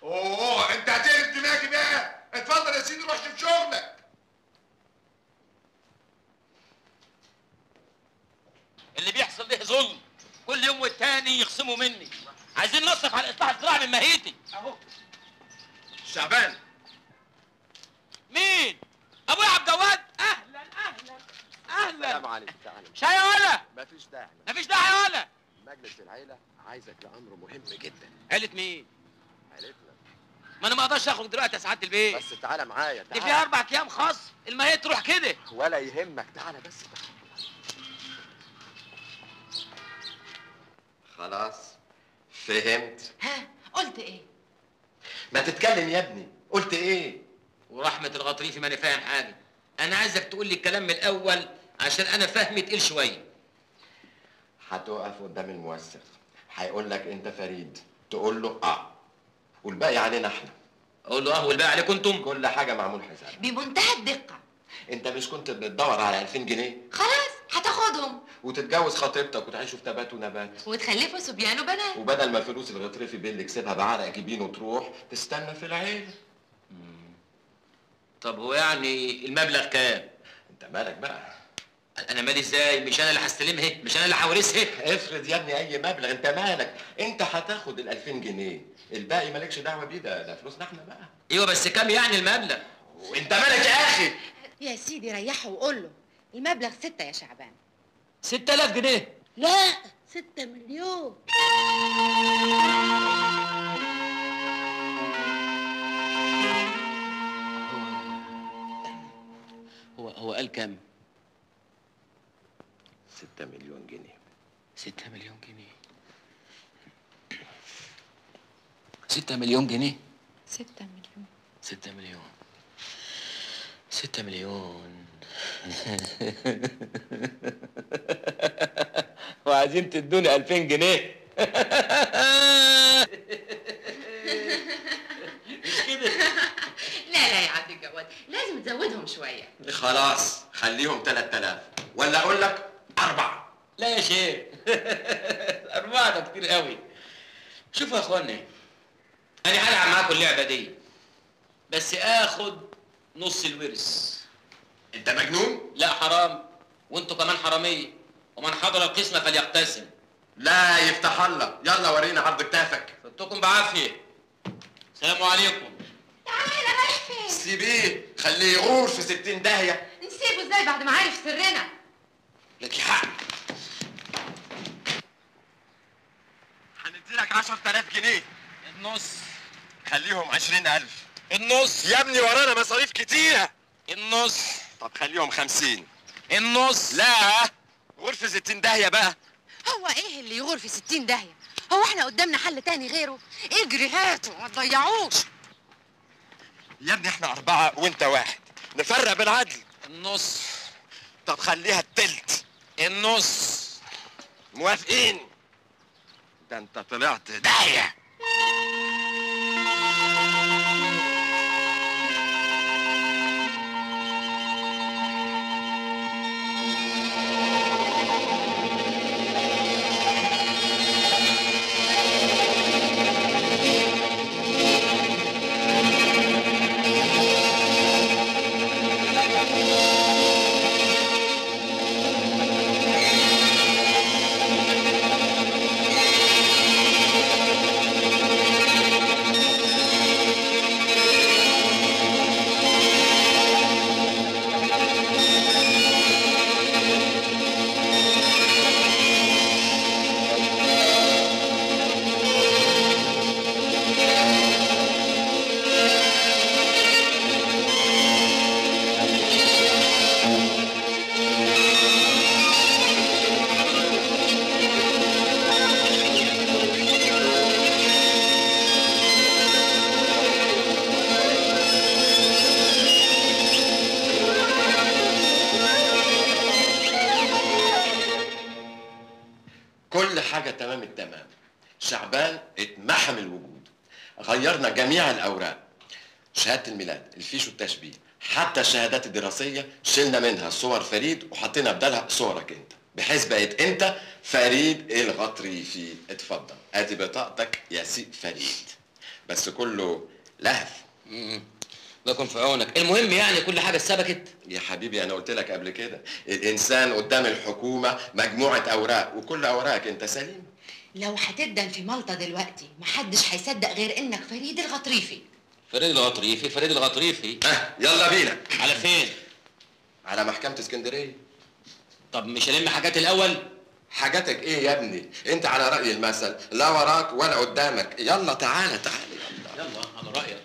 اوه انت هتقلب دماغي بقى اتفضل يا سيدي روح شوف شغلك اللي بيحصل ده ظلم كل يوم والتاني يخصموا مني عايزين نصرف على الاصلاح الزراعي من ماهيتي اهو شعبان مين ابويا عبد الجواد اهلا اهلا اهلا السلام عليكم تعالى شاي يا ولا مفيش داعي مفيش داعي يا ولا مجلس العيلة عايزك لأمر مهم جدا عيلة مين عيلتنا ما انا ما اقدرش اخرج دلوقتي يا سعاده البيت بس تعالى معايا دي تعالى فيها اربع ايام خاص الماهيه تروح كده ولا يهمك تعالى بس تعالى خلاص فهمت ها قلت ايه ما تتكلم يا ابني قلت ايه ورحمه الغطريفي ماني فاهم حاجه انا عايزك تقول لي الكلام من الاول عشان انا فهمي تقيل شويه هتقف قدام الموثق هيقول لك انت فريد تقول له اه والباقي علينا احنا اقول له اه والباقي عليكم انتم كل حاجه معمول حساب بمنتهى الدقة انت مش كنت بتدور على 2000 جنيه خلاص هتاخدهم وتتجوز خطيبتك وتعيشوا في تبات ونبات وتخلفوا صبيان وبنات وبدل ما الفلوس الغطرفي بيه اللي كسبها بعرق جبين وتروح تستنى في العيله طب هو يعني المبلغ كام انت مالك بقى انا مالي ازاي مش انا اللي هستلمها مش انا اللي هورثها افرض يا ابني اي مبلغ انت مالك انت هتاخد ال 2000 جنيه الباقي مالكش دعوه بيه ده ده فلوسنا احنا بقى ايوه بس كام يعني المبلغ وانت مالك يا اخي يا سيدي ريحه وقول له المبلغ ستة يا شعبان 6000 جنيه لا ستة مليون هو هو قال كام 6 مليون جنيه 6 مليون جنيه 6 مليون جنيه ستة مليون 6 مليون 6 مليون وعايزين تدوني 2000 جنيه مش كده لا لا يا عبد الجواد لازم تزودهم شوية خلاص خليهم 3000 ولا اقول لك اربعه لا يا شيخ أربعة ده كتير قوي شوفوا يا اخوانا أنا هلعب معاكم اللعبة دي بس آخد نص الورث انت مجنون لا حرام وانتوا كمان حرامية ومن حضر القسمة فليقتسم لا يفتح الله يلا ورينا عرض كتافك فاتكم بعافية السلام عليكم تعالى رايح فين سيبيه خليه يغور في 60 داهيه نسيبه ازاي بعد ما عارف سرنا لك حق هنديلك 10000 جنيه النص خليهم 20000 النص يا ابني ورانا مصاريف كتيره النص طب خليهم 50 النص لا غرفه 60 داهيه بقى هو ايه اللي يغور في ستين داهية هو احنا قدامنا حل تاني غيره اجري هاته ما تضيعوش يا ابني احنا اربعه وانت واحد نفرق بالعدل النص طب خليها التلت النص موافقين ده انت طلعت داهيه كل حاجة تمام التمام شعبان اتمحم الوجود غيرنا جميع الأوراق شهادة الميلاد الفيش والتشبيه حتى الشهادات الدراسية شلنا منها صور فريد وحطينا بدالها صورك انت بحيث بقيت انت فريد الغطريفي اتفضل ادي بطاقتك يا سي فريد بس كله لهف مم. الله يكون في عونك المهم يعني كل حاجه اتثبتت يا حبيبي انا قلت لك قبل كده الانسان قدام الحكومه مجموعه اوراق وكل اوراقك انت سليم لو هتدن في مالطا دلوقتي محدش هيصدق غير انك فريد الغطريفي فريد الغطريفي فريد الغطريفي ها يلا بينا على فين على محكمه اسكندريه طب مش هلم حاجات الاول حاجاتك ايه يا ابني انت على راي المثل لا وراك ولا قدامك يلا تعالى تعالى يلا يلا على رايك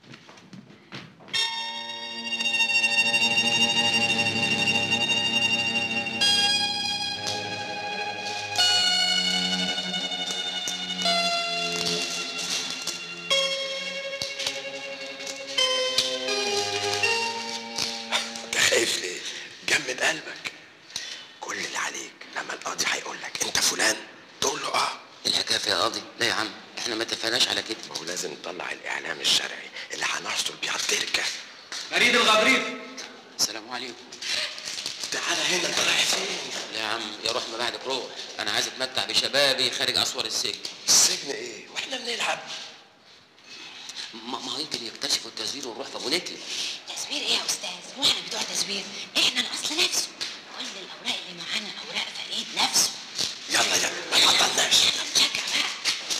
انت خايف ليه جمد قلبك كل اللي عليك لما القاضي هيقول لك انت فلان تقول له اه الحكايه فيها قاضي لا يا عم احنا ما اتفقناش على كده ما هو لازم نطلع الاعلام الشرعي اللي هنحصل بيه على التركه فريد الغطريفي السلام عليكم تعالى هنا انت رايح فين لا يا عم يا روح ما بعدك روح انا عايز اتمتع بشبابي خارج اسوار السجن السجن ايه واحنا بنلعب ما ما هو يمكن يكتشفوا التزوير ونروح في ابو نكله تزوير ايه يا استاذ هو احنا بتوع تزوير احنا الاصل نفسه كل الاوراق اللي معانا اوراق فريد نفسه يلا يلا ما تعطلناش شجع بقى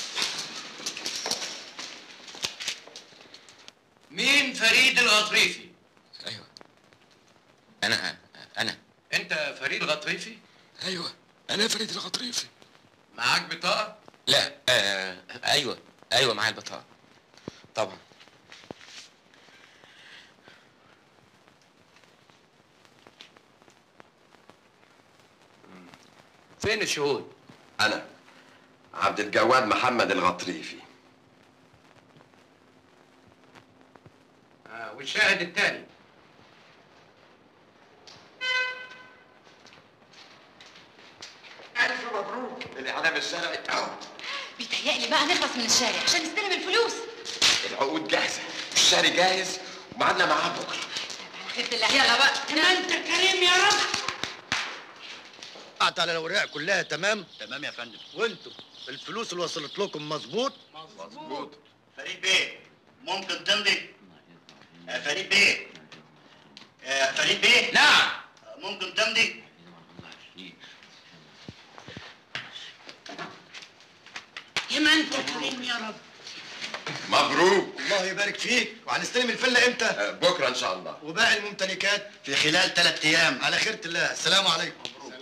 مين فريد الغطريفي؟ ايوه انا انا انت فريد الغطريفي؟ ايوه انا فريد الغطريفي معاك بطاقة؟ لا آه ايوه ايوه معايا البطاقه طبعا فين الشهود؟ انا عبد الجواد محمد الغطريفي آه والشاهد الثاني الف مبروك الاعلام الشرعي اهو بيتهيألي بقى نخلص من الشارع عشان نستلم الفلوس العقود جاهزه والشاري جاهز ومعادنا معاه بكره على خيرة الله يلا بقى ما انت كريم يا رب قطعت على الاوراق كلها تمام تمام يا فندم وانتوا الفلوس اللي وصلت لكم مظبوط مظبوط فريد بيه ممكن تمضي آه، فريد بيه آه، فريد بيه نعم آه، ممكن تمضي يا ما انت كريم يا رب مبروك الله يبارك فيك وهنستلم الفيلا امتى آه، بكره ان شاء الله وباقي الممتلكات في خلال ثلاث ايام على خيرة الله السلام عليكم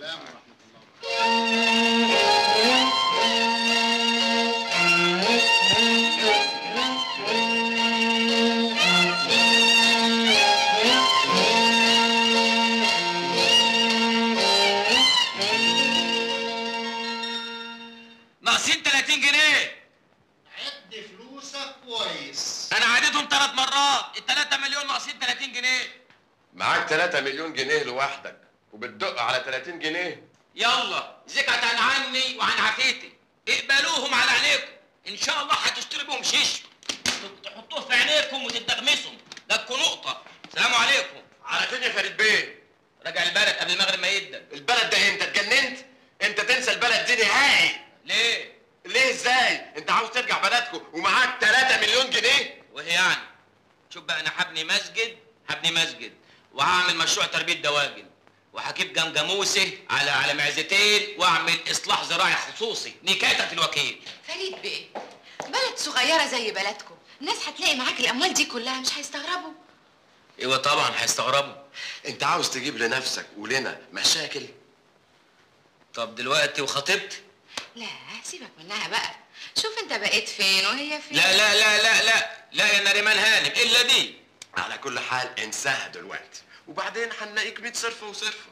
ناقصين 30 جنيه عد فلوسك كويس انا عديتهم ثلاث مرات ال 3 مليون ناقصين 30 جنيه معاك 3 مليون جنيه لوحدك وبتدق على 30 جنيه يلا زكت عن عني وعن عافيتي اقبلوهم على عينيكم ان شاء الله هتشتري بهم شيش تحطوه في عينيكم وتتغمسهم لكوا نقطه سلام عليكم على فين يا فريد بيه راجع البلد قبل المغرب ما يبدا البلد ده انت اتجننت انت تنسى البلد دي نهائي ليه ليه ازاي انت عاوز ترجع بلدكم ومعاك 3 مليون جنيه وهي يعني شوف بقى انا هبني مسجد هبني مسجد وهعمل مشروع تربيه دواجن وهجيب جمجموسه على على معزتين واعمل اصلاح زراعي خصوصي نكايه الوكيل فريد بيه بلد صغيرة زي بلدكم الناس هتلاقي معاك الأموال دي كلها مش هيستغربوا ايوه طبعا هيستغربوا انت عاوز تجيب لنفسك ولنا مشاكل طب دلوقتي وخطيبتي لا سيبك منها بقى شوف انت بقيت فين وهي فين لا لا لا لا لا لا يا نريمان هانم الا دي على كل حال انساها دلوقتي وبعدين هنلاقيك 100 صرفه وصرفه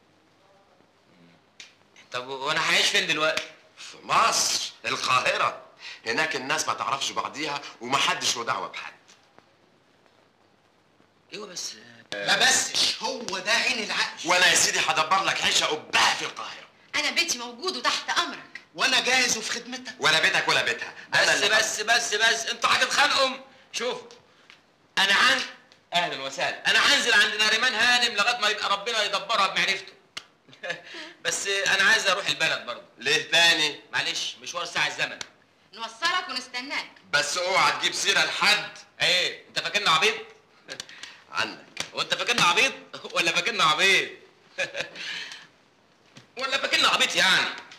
طب وانا هعيش فين دلوقتي في مصر القاهرة هناك الناس ما تعرفش بعضيها ومحدش له دعوة بحد ايوه بس ما بسش هو ده عين العقل وانا يا سيدي هدبر لك عيشة قبها في القاهرة أنا بيتي موجود وتحت أمرك وانا جاهز وفي خدمتك ولا بيتك ولا بيتها أنا بس اللي- بس بس بس انتوا هتتخانقوا شوف انا عن اهلا وسهلا انا هنزل عند ناريمان هانم لغايه ما يبقى ربنا يدبرها بمعرفته بس انا عايز اروح البلد برضه ليه تاني معلش مشوار ساعه الزمن نوصلك ونستناك بس اوعى تجيب سيره لحد ايه انت فاكرنا عبيط عنك وانت فاكرنا عبيط ولا فاكرنا عبيط ولا فاكرنا عبيط يعني